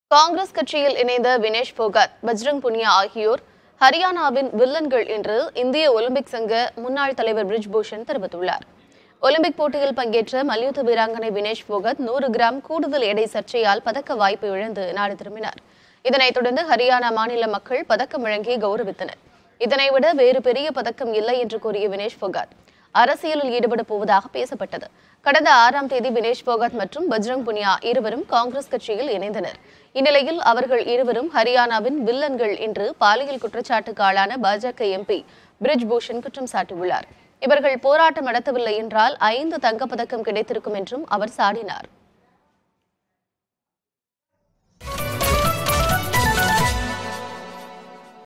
காங்கிரஸ் கட்சியில் இணைந்த வினேஷ் போகத் பஜ்ரங் புனியா ஆகியோர் ஹரியானாவின் வில்லன்கள் என்று இந்திய ஒலிம்பிக் சங்க முன்னாள் தலைவர் பிரிஜ் பூஷன் தெரிவித்துள்ளார் ஒலிம்பிக் போட்டியில் பங்கேற்ற மல்யுத்த வீராங்கனை வினேஷ் போகத் நூறு கிராம் கூடுதல் எடை சர்ச்சையால் பதக்க வாய்ப்பு இழந்து நாடு திரும்பினார் இதனைத் தொடர்ந்து ஹரியானா மாநில மக்கள் பதக்கம் வழங்கி கௌரவித்தனர் இதனை விட வேறு பெரிய பதக்கம் இல்லை என்று கூறிய வினேஷ் போகத் அரசியலில் ஈடுபட போவதாக பேசப்பட்டது கடந்த ஆறாம் தேதி வினேஷ் போகத் மற்றும் பஜ்ரங் புனியா இருவரும் காங்கிரஸ் கட்சியில் இணைந்தனர் இந்நிலையில் அவர்கள் இருவரும் ஹரியானாவின் வில்லன்கள் என்று பாலியல் குற்றச்சாட்டுக்கு ஆளான பாஜக எம்பி பிரிஜ் பூஷன் குற்றம் சாட்டியுள்ளார் இவர்கள் போராட்டம் நடத்தவில்லை என்றால் ஐந்து தங்கப்பதக்கம் கிடைத்திருக்கும் என்றும் அவர் சாடினார்